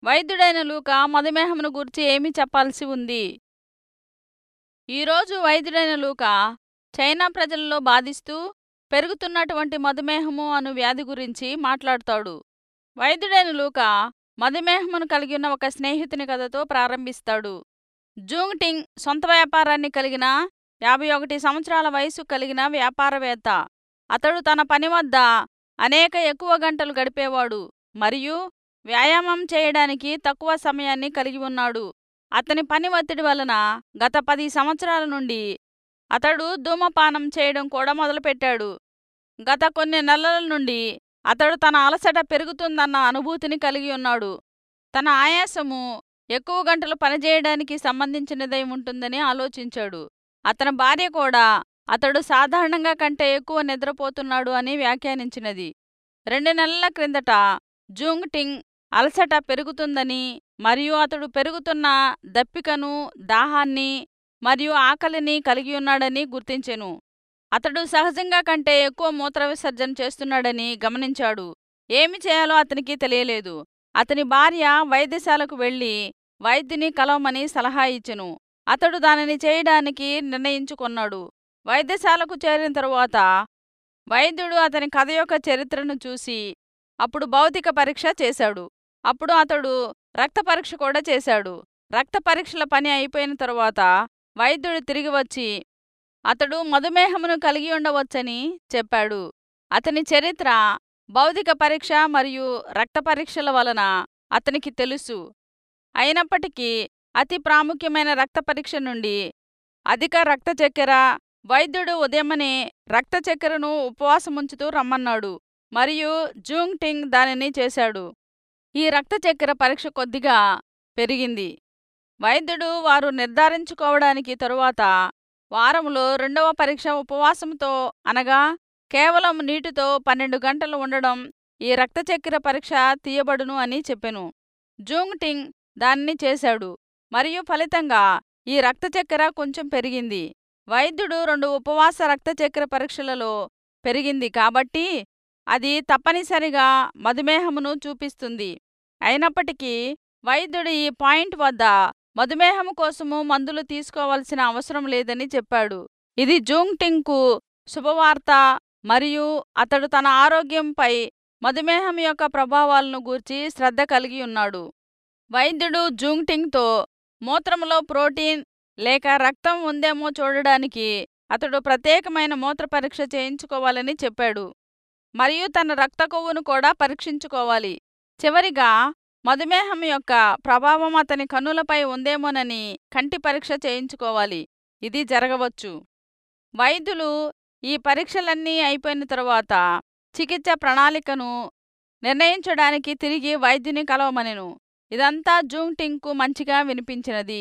వైద్యుడైన లూక మధుమేహమును గూర్చి ఏమి చెప్పాల్సి ఉంది ఈరోజు వైద్యుడైన లూక చైనా ప్రజలలో బాధిస్తూ పెరుగుతున్నటువంటి మధుమేహము అను వ్యాధి గురించి మాట్లాడుతాడు వైద్యుడైన లూక మధుమేహమును కలిగి ఉన్న ఒక స్నేహితుని కథతో ప్రారంభిస్తాడు జూంగ్ టింగ్ సొంత వ్యాపారాన్ని కలిగిన యాభై ఒకటి సంవత్సరాల వయసు కలిగిన వ్యాపారవేత్త అతడు తన పని వద్ద అనేక ఎక్కువ గంటలు గడిపేవాడు మరియు వ్యాయామం చేయడానికి తక్కువ సమయాన్ని కలిగి ఉన్నాడు అతని పని ఒత్తిడి వలన గత పది సంవత్సరాల నుండి అతడు ధూమపానం చేయడం కూడా మొదలుపెట్టాడు గత కొన్ని నెలల నుండి అతడు తన అలసట పెరుగుతుందన్న అనుభూతిని కలిగి ఉన్నాడు తన ఆయాసము ఎక్కువ గంటలు పనిచేయడానికి సంబంధించినదై ఉంటుందని ఆలోచించాడు అతని భార్య కూడా అతడు సాధారణంగా కంటే ఎక్కువ నిద్రపోతున్నాడు అని వ్యాఖ్యానించినది రెండు నెలల క్రిందట జూంగ్ టింగ్ అలసట పెరుగుతుందని మరియు అతడు పెరుగుతున్న దప్పికను దాహాన్ని మరియు ఆకలిని కలిగి ఉన్నాడని గుర్తించెను అతడు సహజంగా కంటే ఎక్కువ మూత్ర విసర్జన చేస్తున్నాడని గమనించాడు ఏమి చేయాలో అతనికి తెలియలేదు అతని భార్య వైద్యశాలకు వెళ్లి వైద్యుని కలవమని సలహా ఇచ్చెను అతడు దానిని చేయడానికి నిర్ణయించుకున్నాడు వైద్యశాలకు చేరిన తరువాత వైద్యుడు అతని కథ యొక్క చరిత్రను చూసి అప్పుడు భౌతిక పరీక్ష చేశాడు అప్పుడు అతడు రక్త పరీక్ష కూడా చేశాడు రక్త పరీక్షల పని అయిపోయిన తరువాత వైద్యుడు తిరిగి వచ్చి అతడు మధుమేహమును కలిగి ఉండవచ్చని చెప్పాడు అతని చరిత్ర భౌతిక పరీక్ష మరియు రక్త పరీక్షల వలన అతనికి తెలుసు అయినప్పటికీ అతి ప్రాముఖ్యమైన రక్త పరీక్ష నుండి అధిక రక్త చక్కెర వైద్యుడు ఉదయమనే రక్త చక్కెరను ఉపవాసముంచుతూ రమ్మన్నాడు మరియు జూంగ్ టింగ్ దానిని చేశాడు ఈ రక్త చక్కెర పరీక్ష కొద్దిగా పెరిగింది వైద్యుడు వారు నిర్ధారించుకోవడానికి తరువాత వారములో రెండవ పరీక్ష ఉపవాసంతో అనగా కేవలం నీటితో పన్నెండు గంటలు ఉండడం ఈ రక్త చక్కెర పరీక్ష తీయబడును అని చెప్పెను జూంగ్ టింగ్ దానిని చేశాడు మరియు ఫలితంగా ఈ రక్త చక్కెర కొంచెం పెరిగింది వైద్యుడు రెండు ఉపవాస రక్త చక్కెర పరీక్షలలో పెరిగింది కాబట్టి అది తప్పనిసరిగా మధుమేహమును చూపిస్తుంది అయినప్పటికీ వైద్యుడు ఈ పాయింట్ వద్ద మధుమేహము కోసము మందులు తీసుకోవాల్సిన అవసరం లేదని చెప్పాడు ఇది జూంగ్ టింగ్కు శుభవార్త మరియు అతడు తన ఆరోగ్యంపై మధుమేహం యొక్క ప్రభావాలను గూర్చి శ్రద్ధ కలిగి ఉన్నాడు వైద్యుడు జూంగ్ టింగ్తో మూత్రములో ప్రోటీన్ లేక రక్తం ఉందేమో చూడడానికి అతడు ప్రత్యేకమైన మూత్ర పరీక్ష చేయించుకోవాలని చెప్పాడు మరియు తన రక్త కొవ్వును కూడా పరీక్షించుకోవాలి చివరిగా మధుమేహం యొక్క ప్రభావం అతని కన్నులపై ఉందేమోనని కంటి పరీక్ష చేయించుకోవాలి ఇది జరగవచ్చు వైద్యులు ఈ పరీక్షలన్నీ అయిపోయిన తరువాత చికిత్స ప్రణాళికను నిర్ణయించడానికి తిరిగి వైద్యుని కలవమనెను ఇదంతా జూంగ్ టింగ్కు మంచిగా వినిపించినది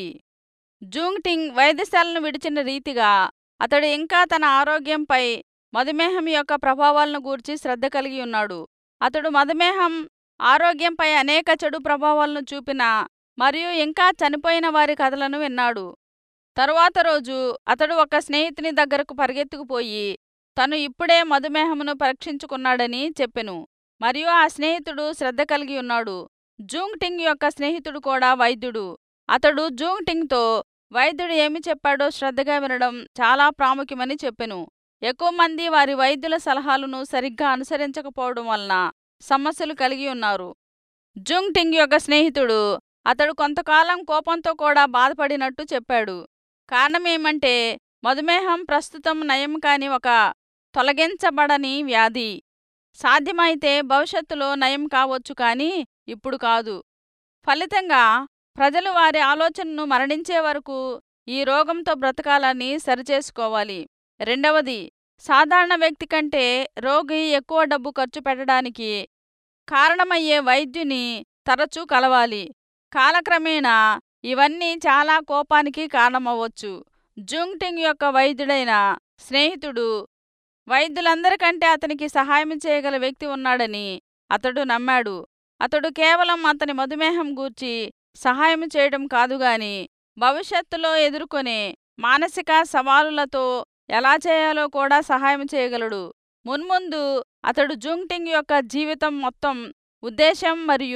జూంగ్ టింగ్ వైద్యశాలను విడిచిన రీతిగా అతడు ఇంకా తన ఆరోగ్యంపై మధుమేహం యొక్క ప్రభావాలను గూర్చి శ్రద్ధ కలిగి ఉన్నాడు అతడు మధుమేహం ఆరోగ్యంపై అనేక చెడు ప్రభావాలను చూపిన మరియు ఇంకా చనిపోయిన వారి కథలను విన్నాడు తరువాత రోజు అతడు ఒక స్నేహితుని దగ్గరకు పరిగెత్తుకుపోయి తను ఇప్పుడే మధుమేహమును పరీక్షించుకున్నాడని చెప్పెను మరియు ఆ స్నేహితుడు శ్రద్ధ కలిగి ఉన్నాడు జూంగ్ టింగ్ యొక్క స్నేహితుడు కూడా వైద్యుడు అతడు జూంగ్ టింగ్తో వైద్యుడు ఏమి చెప్పాడో శ్రద్ధగా వినడం చాలా ప్రాముఖ్యమని చెప్పెను ఎక్కువ మంది వారి వైద్యుల సలహాలను సరిగ్గా అనుసరించకపోవడం వలన సమస్యలు కలిగి ఉన్నారు జుంగ్ టింగ్ యొక్క స్నేహితుడు అతడు కొంతకాలం కోపంతో కూడా బాధపడినట్టు చెప్పాడు కారణమేమంటే మధుమేహం ప్రస్తుతం నయం కాని ఒక తొలగించబడని వ్యాధి సాధ్యమైతే భవిష్యత్తులో నయం కావచ్చు కానీ ఇప్పుడు కాదు ఫలితంగా ప్రజలు వారి ఆలోచనను మరణించే వరకు ఈ రోగంతో బ్రతకాలని సరిచేసుకోవాలి రెండవది సాధారణ వ్యక్తి కంటే రోగి ఎక్కువ డబ్బు ఖర్చు పెట్టడానికి కారణమయ్యే వైద్యుని తరచూ కలవాలి కాలక్రమేణా ఇవన్నీ చాలా కోపానికి కారణమవ్వచ్చు జూంగ్ టింగ్ యొక్క వైద్యుడైన స్నేహితుడు వైద్యులందరికంటే అతనికి సహాయం చేయగల వ్యక్తి ఉన్నాడని అతడు నమ్మాడు అతడు కేవలం అతని మధుమేహం గూర్చి సహాయం చేయడం కాదుగాని భవిష్యత్తులో ఎదుర్కొనే మానసిక సవాలులతో ఎలా చేయాలో కూడా సహాయం చేయగలడు మున్ముందు అతడు జూంగ్ టింగ్ యొక్క జీవితం మొత్తం ఉద్దేశం మరియు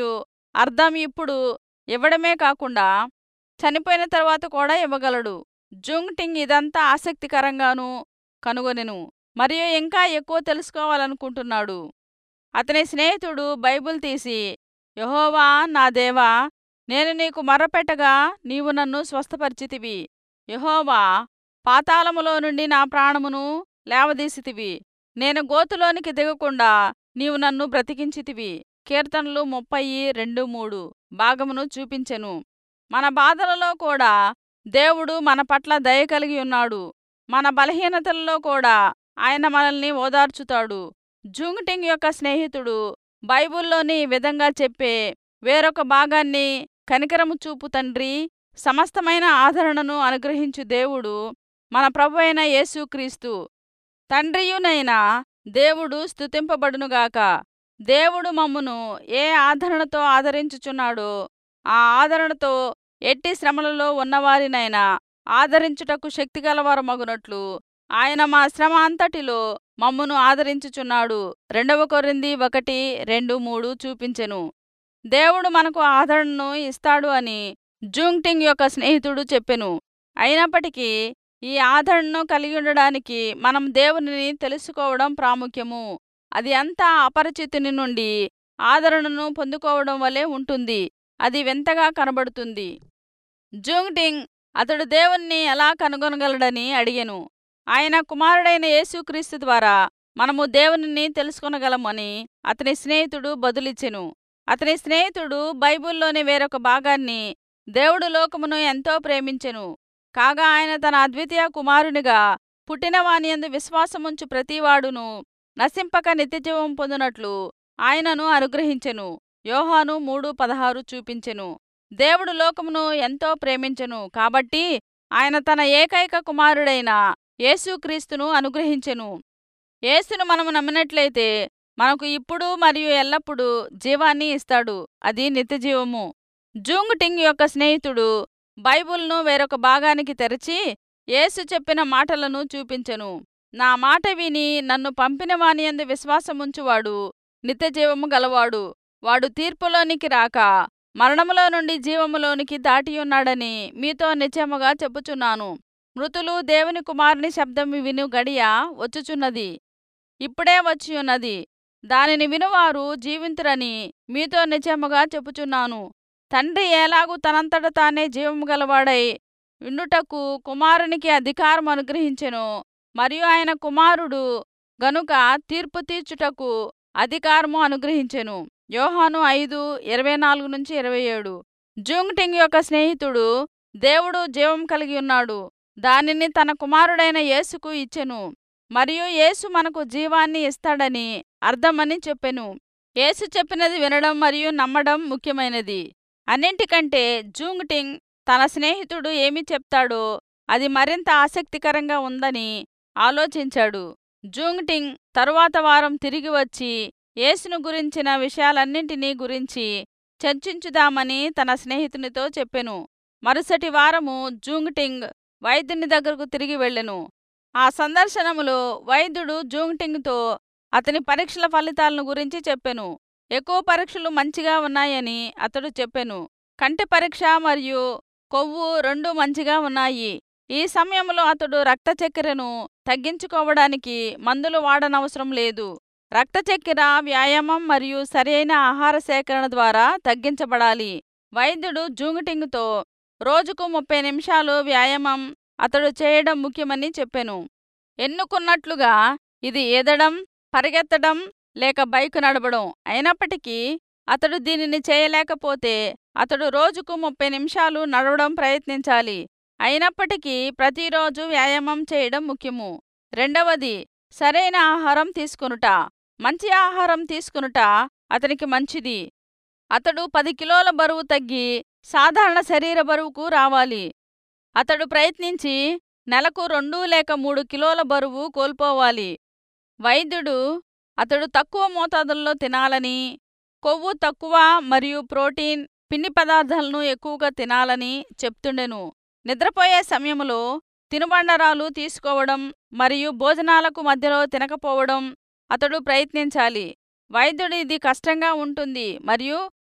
అర్థం ఇప్పుడు ఇవ్వడమే కాకుండా చనిపోయిన తర్వాత కూడా ఇవ్వగలడు జుంగ్ టింగ్ ఇదంతా ఆసక్తికరంగాను కనుగొనెను మరియు ఇంకా ఎక్కువ తెలుసుకోవాలనుకుంటున్నాడు అతని స్నేహితుడు బైబిల్ తీసి యహోవా నా దేవా నేను నీకు మర్రపెట్టగా నీవు నన్ను స్వస్థపరిచితివి యహోవా పాతాళములో నుండి నా ప్రాణమును లేవదీసితివి నేను గోతులోనికి దిగకుండా నీవు నన్ను బ్రతికించితివి కీర్తనలు ముప్పై రెండు మూడు భాగమును చూపించెను మన బాధలలో కూడా దేవుడు మన పట్ల దయ కలిగి ఉన్నాడు మన బలహీనతలలో కూడా ఆయన మనల్ని ఓదార్చుతాడు జూంగ్టింగ్ యొక్క స్నేహితుడు బైబిల్లోని ఈ విధంగా చెప్పే వేరొక భాగాన్ని కనికరము చూపు తండ్రి సమస్తమైన ఆదరణను అనుగ్రహించు దేవుడు మన ప్రభు అయిన యేసుక్రీస్తు తండ్రియునైన దేవుడు స్తుతింపబడునుగాక దేవుడు మమ్మును ఏ ఆదరణతో ఆదరించుచున్నాడో ఆ ఆదరణతో ఎట్టి శ్రమలలో ఉన్నవారినైనా ఆదరించుటకు శక్తిగలవారమగునట్లు ఆయన మా శ్రమ అంతటిలో మమ్మును ఆదరించుచున్నాడు రెండవ కొరింది ఒకటి రెండు మూడు చూపించెను దేవుడు మనకు ఆదరణను ఇస్తాడు అని జూంగ్టింగ్ యొక్క స్నేహితుడు చెప్పెను అయినప్పటికీ ఈ ఆదరణను కలిగి ఉండడానికి మనం దేవునిని తెలుసుకోవడం ప్రాముఖ్యము అది అంతా అపరిచితుని నుండి ఆదరణను పొందుకోవడం వలె ఉంటుంది అది వింతగా కనబడుతుంది జూంగ్టింగ్ అతడు దేవుణ్ణి ఎలా కనుగొనగలడని అడిగెను ఆయన కుమారుడైన యేసుక్రీస్తు ద్వారా మనము దేవునిని తెలుసుకొనగలమని అతని స్నేహితుడు బదులిచ్చెను అతని స్నేహితుడు బైబిల్లోని వేరొక భాగాన్ని దేవుడు లోకమును ఎంతో ప్రేమించెను కాగా ఆయన తన అద్వితీయ కుమారునిగా పుట్టినవానియందు విశ్వాసముంచు ప్రతివాడును నశింపక నిత్యజీవం పొందునట్లు ఆయనను అనుగ్రహించెను యోహాను మూడు పదహారు చూపించెను దేవుడు లోకమును ఎంతో ప్రేమించెను కాబట్టి ఆయన తన ఏకైక కుమారుడైన యేసుక్రీస్తును అనుగ్రహించెను యేసును మనము నమ్మినట్లయితే మనకు ఇప్పుడు మరియు ఎల్లప్పుడూ జీవాన్ని ఇస్తాడు అది నిత్యజీవము జూంగ్ టింగ్ యొక్క స్నేహితుడు బైబుల్ను వేరొక భాగానికి తెరచి యేసు చెప్పిన మాటలను చూపించెను నా మాట విని నన్ను పంపిన వానియందు విశ్వాసముంచువాడు నిత్యజీవము గలవాడు వాడు తీర్పులోనికి రాక మరణములో నుండి జీవములోనికి దాటియున్నాడని మీతో నిశ్చయముగా చెప్పుచున్నాను మృతులు దేవుని కుమారుని శబ్దం విను గడియ వచ్చుచున్నది ఇప్పుడే వచ్చియున్నది దానిని వినువారు జీవింతురని మీతో నిశ్చయముగా చెప్పుచున్నాను తండ్రి ఎలాగూ తనంతట తానే జీవము గలవాడై ఉండుటకు కుమారునికి అధికారం అనుగ్రహించెను మరియు ఆయన కుమారుడు గనుక తీర్పు తీర్చుటకు అధికారము అనుగ్రహించెను యోహాను ఐదు ఇరవై నాలుగు నుంచి ఇరవై ఏడు జూంగ్ టింగ్ యొక్క స్నేహితుడు దేవుడు జీవం కలిగి ఉన్నాడు దానిని తన కుమారుడైన యేసుకు ఇచ్చెను మరియు యేసు మనకు జీవాన్ని ఇస్తాడని అర్థమని చెప్పెను యేసు చెప్పినది వినడం మరియు నమ్మడం ముఖ్యమైనది అన్నింటికంటే జూంగ్ టింగ్ తన స్నేహితుడు ఏమి చెప్తాడో అది మరింత ఆసక్తికరంగా ఉందని ఆలోచించాడు జూంగ్ టింగ్ తరువాత వారం తిరిగి వచ్చి యేసును గురించిన విషయాలన్నింటినీ గురించి చర్చించుదామని తన స్నేహితునితో చెప్పెను మరుసటి వారము జూంగ్ టింగ్ వైద్యుని దగ్గరకు తిరిగి వెళ్ళెను ఆ సందర్శనములో వైద్యుడు జూంగ్ టింగ్తో అతని పరీక్షల ఫలితాలను గురించి చెప్పెను ఎక్కువ పరీక్షలు మంచిగా ఉన్నాయని అతడు చెప్పెను కంటి పరీక్ష మరియు కొవ్వు రెండు మంచిగా ఉన్నాయి ఈ సమయంలో అతడు రక్త చక్కెరను తగ్గించుకోవడానికి మందులు వాడనవసరం లేదు రక్త చక్కెర వ్యాయామం మరియు సరైన ఆహార సేకరణ ద్వారా తగ్గించబడాలి వైద్యుడు జూంగుటింగ్తో రోజుకు ముప్పై నిమిషాలు వ్యాయామం అతడు చేయడం ముఖ్యమని చెప్పెను ఎన్నుకున్నట్లుగా ఇది ఈదడం పరిగెత్తడం లేక బైకు నడపడం అయినప్పటికీ అతడు దీనిని చేయలేకపోతే అతడు రోజుకు ముప్పై నిమిషాలు నడవడం ప్రయత్నించాలి అయినప్పటికీ ప్రతిరోజు వ్యాయామం చేయడం ముఖ్యము రెండవది సరైన ఆహారం తీసుకునుట మంచి ఆహారం తీసుకునుట అతనికి మంచిది అతడు పది కిలోల బరువు తగ్గి సాధారణ శరీర బరువుకు రావాలి అతడు ప్రయత్నించి నెలకు రెండు లేక మూడు కిలోల బరువు కోల్పోవాలి వైద్యుడు అతడు తక్కువ మోతాదుల్లో తినాలని కొవ్వు తక్కువ మరియు ప్రోటీన్ పిండి పదార్థాలను ఎక్కువగా తినాలని చెప్తుండెను నిద్రపోయే సమయంలో తినుబండరాలు తీసుకోవడం మరియు భోజనాలకు మధ్యలో తినకపోవడం అతడు ప్రయత్నించాలి వైద్యుడు ఇది కష్టంగా ఉంటుంది మరియు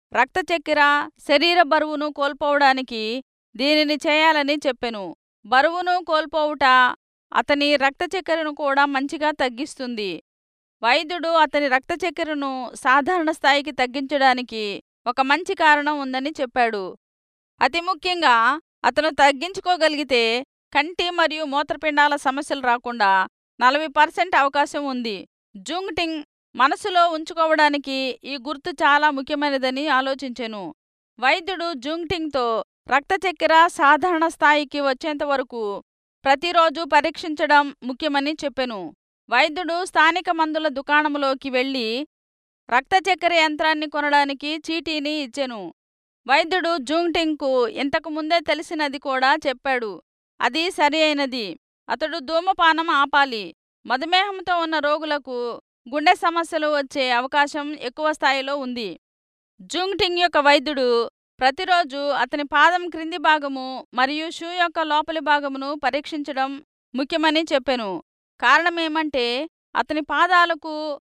రక్త చక్కెర శరీర బరువును కోల్పోవడానికి దీనిని చేయాలని చెప్పెను బరువును కోల్పోవుట అతని రక్త చక్కెరను కూడా మంచిగా తగ్గిస్తుంది వైద్యుడు అతని రక్త చక్కెరను సాధారణ స్థాయికి తగ్గించడానికి ఒక మంచి కారణం ఉందని చెప్పాడు అతి ముఖ్యంగా అతను తగ్గించుకోగలిగితే కంటి మరియు మూత్రపిండాల సమస్యలు రాకుండా నలభై పర్సెంట్ అవకాశం ఉంది జుంగ్టింగ్ మనసులో ఉంచుకోవడానికి ఈ గుర్తు చాలా ముఖ్యమైనదని ఆలోచించెను వైద్యుడు జుంగ్టింగ్తో రక్త చక్కెర సాధారణ స్థాయికి వచ్చేంత వరకు ప్రతిరోజు పరీక్షించడం ముఖ్యమని చెప్పెను వైద్యుడు స్థానిక మందుల దుకాణంలోకి వెళ్ళి రక్త చక్కెర యంత్రాన్ని కొనడానికి చీటీని ఇచ్చెను వైద్యుడు జూంగ్టింగ్కు ఇంతకు ముందే తెలిసినది కూడా చెప్పాడు అది సరి అయినది అతడు ధూమపానం ఆపాలి మధుమేహంతో ఉన్న రోగులకు గుండె సమస్యలు వచ్చే అవకాశం ఎక్కువ స్థాయిలో ఉంది జూంగ్టింగ్ యొక్క వైద్యుడు ప్రతిరోజు అతని పాదం క్రింది భాగము మరియు షూ యొక్క లోపలి భాగమును పరీక్షించడం ముఖ్యమని చెప్పెను కారణమేమంటే అతని పాదాలకు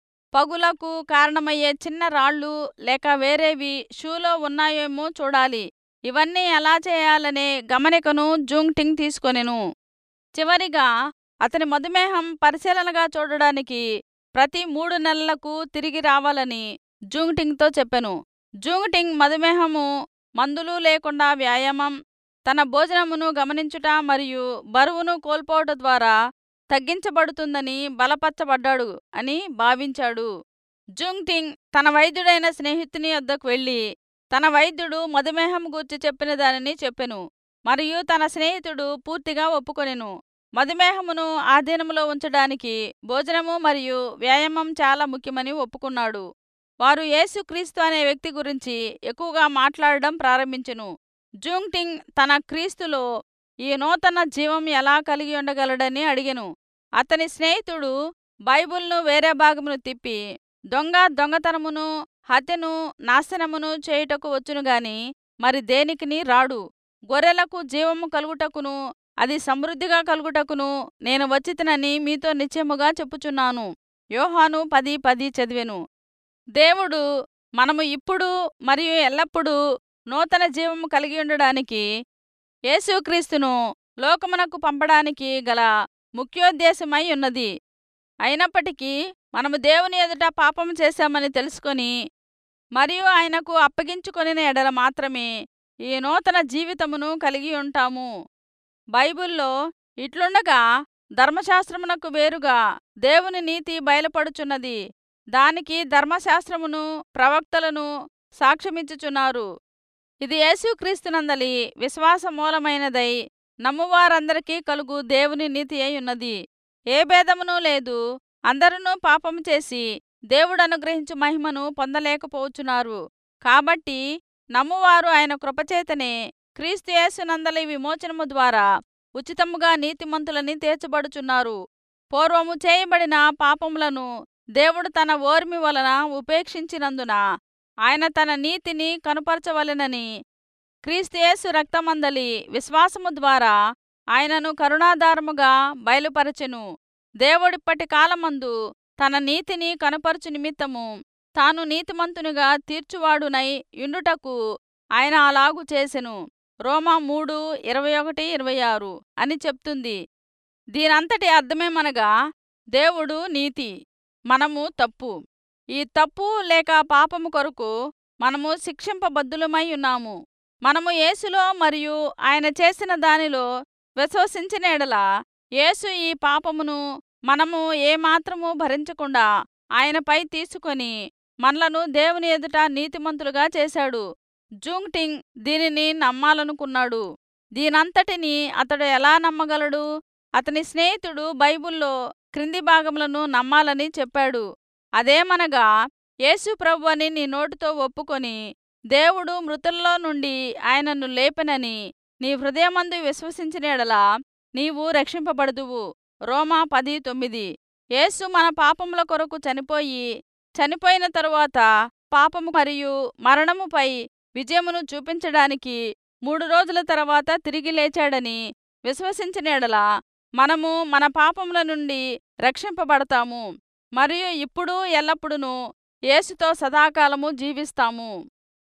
పగులకు కారణమయ్యే చిన్న రాళ్ళు లేక వేరేవి షూలో ఉన్నాయేమో చూడాలి ఇవన్నీ ఎలా చేయాలనే గమనికను జూంగ్టింగ్ తీసుకొనెను చివరిగా అతని మధుమేహం పరిశీలనగా చూడడానికి ప్రతి మూడు నెలలకు తిరిగి రావాలని జూంగ్టింగ్తో చెప్పెను జూంగ్టింగ్ మధుమేహము మందులు లేకుండా వ్యాయామం తన భోజనమును గమనించుట మరియు బరువును కోల్పోవట ద్వారా తగ్గించబడుతుందని బలపరచబడ్డాడు అని భావించాడు జుంగ్టింగ్ తన వైద్యుడైన స్నేహితుని వద్దకు వెళ్ళి తన వైద్యుడు మధుమేహం గూర్చి చెప్పిన దానిని చెప్పెను మరియు తన స్నేహితుడు పూర్తిగా ఒప్పుకొనెను మధుమేహమును ఆధీనంలో ఉంచడానికి భోజనము మరియు వ్యాయామం చాలా ముఖ్యమని ఒప్పుకున్నాడు వారు యేసుక్రీస్తు అనే వ్యక్తి గురించి ఎక్కువగా మాట్లాడడం ప్రారంభించెను జూంగ్టింగ్ తన క్రీస్తులో ఈ నూతన జీవం ఎలా కలిగి ఉండగలడని అడిగెను అతని స్నేహితుడు బైబిల్ను వేరే భాగమును తిప్పి దొంగ దొంగతనమును హత్యను నాశనమును చేయుటకు వచ్చును గాని మరి దేనికిని రాడు గొర్రెలకు జీవము కలుగుటకును అది సమృద్ధిగా కలుగుటకును నేను వచ్చితినని మీతో నిశ్చయముగా చెప్పుచున్నాను యోహాను పది పది చదివెను దేవుడు మనము ఇప్పుడు మరియు ఎల్లప్పుడూ నూతన జీవము కలిగి ఉండడానికి యేసుక్రీస్తును లోకమునకు పంపడానికి గల ముఖ్యోద్దేశమై ఉన్నది అయినప్పటికీ మనము దేవుని ఎదుట పాపం చేశామని తెలుసుకొని మరియు ఆయనకు అప్పగించుకొనిన ఎడల మాత్రమే ఈ నూతన జీవితమును కలిగి ఉంటాము బైబిల్లో ఇట్లుండగా ధర్మశాస్త్రమునకు వేరుగా దేవుని నీతి బయలుపడుచున్నది దానికి ధర్మశాస్త్రమును ప్రవక్తలను సాక్ష్యమిచ్చుచున్నారు ఇది యేసుక్రీస్తునందలి విశ్వాస మూలమైనదై నమ్మువారందరికీ కలుగు దేవుని నీతి అయి ఉన్నది ఏ భేదమునూ లేదు అందరూ పాపము చేసి దేవుడు అనుగ్రహించు మహిమను పొందలేకపోవచ్చున్నారు కాబట్టి నమ్మువారు ఆయన కృపచేతనే క్రీస్తు యేసునందలి విమోచనము ద్వారా ఉచితముగా నీతిమంతులని తీర్చబడుచున్నారు పూర్వము చేయబడిన పాపములను దేవుడు తన ఓర్మి వలన ఉపేక్షించినందున ఆయన తన నీతిని కనుపరచవలెనని క్రీస్తుయేసు రక్తమందలి విశ్వాసము ద్వారా ఆయనను కరుణాధారముగా బయలుపరచెను దేవుడిప్పటి కాలమందు తన నీతిని కనుపరచు నిమిత్తము తాను నీతిమంతునిగా తీర్చువాడునై యుండుటకు ఆయన అలాగు చేసెను రోమా మూడు ఇరవై ఒకటి ఇరవై ఆరు అని చెప్తుంది దీనంతటి అర్థమేమనగా దేవుడు నీతి మనము తప్పు ఈ తప్పు లేక పాపము కొరకు మనము శిక్షింపబద్దులమై ఉన్నాము మనము యేసులో మరియు ఆయన చేసిన దానిలో విశ్వసించిన ఎడల యేసు ఈ పాపమును మనము ఏమాత్రము భరించకుండా ఆయనపై తీసుకొని మనలను దేవుని ఎదుట నీతిమంతులుగా చేశాడు జూంగ్టింగ్ దీనిని నమ్మాలనుకున్నాడు దీనంతటిని అతడు ఎలా నమ్మగలడు అతని స్నేహితుడు బైబిల్లో క్రింది భాగములను నమ్మాలని చెప్పాడు అదేమనగా యేసు ప్రభు అని నీ నోటితో ఒప్పుకొని దేవుడు మృతుల్లో నుండి ఆయనను లేపెనని నీ హృదయమందు విశ్వసించిన ఎడలా నీవు రక్షింపబడుదువు రోమా పది తొమ్మిది యేసు మన పాపముల కొరకు చనిపోయి చనిపోయిన తరువాత పాపము మరియు మరణముపై విజయమును చూపించడానికి మూడు రోజుల తర్వాత తిరిగి లేచాడని విశ్వసించిన ఎడల మనము మన పాపముల నుండి రక్షింపబడతాము మరియు ఇప్పుడు ఎల్లప్పుడూ యేసుతో సదాకాలము జీవిస్తాము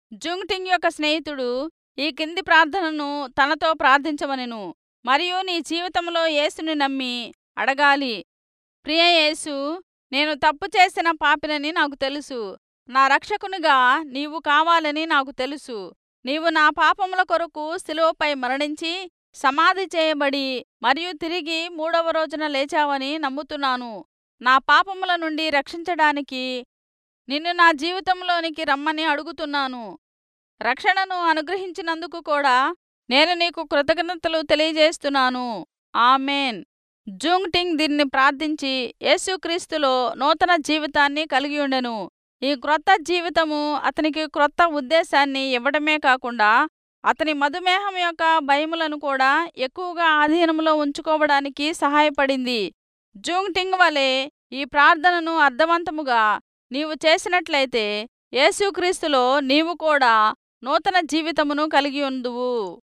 జుంగ్ టింగ్ యొక్క స్నేహితుడు ఈ కింది ప్రార్థనను తనతో ప్రార్థించవనెను మరియు నీ జీవితంలో యేసుని నమ్మి అడగాలి ప్రియ యేసు నేను తప్పు చేసిన పాపినని నాకు తెలుసు నా రక్షకునిగా నీవు కావాలని నాకు తెలుసు నీవు నా పాపముల కొరకు శిలువపై మరణించి సమాధి చేయబడి మరియు తిరిగి మూడవ రోజున లేచావని నమ్ముతున్నాను నా పాపముల నుండి రక్షించడానికి నిన్ను నా జీవితంలోనికి రమ్మని అడుగుతున్నాను రక్షణను అనుగ్రహించినందుకు కూడా నేను నీకు కృతజ్ఞతలు తెలియజేస్తున్నాను ఆమెన్ జూంగ్ టింగ్ దీన్ని ప్రార్థించి యేసుక్రీస్తులో నూతన జీవితాన్ని కలిగి ఉండెను ఈ క్రొత్త జీవితము అతనికి క్రొత్త ఉద్దేశాన్ని ఇవ్వడమే కాకుండా అతని మధుమేహం యొక్క భయములను కూడా ఎక్కువగా ఆధీనంలో ఉంచుకోవడానికి సహాయపడింది జూంగ్ టింగ్ వలె ఈ ప్రార్థనను అర్థవంతముగా నీవు చేసినట్లయితే యేసుక్రీస్తులో నీవు కూడా నూతన జీవితమును కలిగి ఉందువు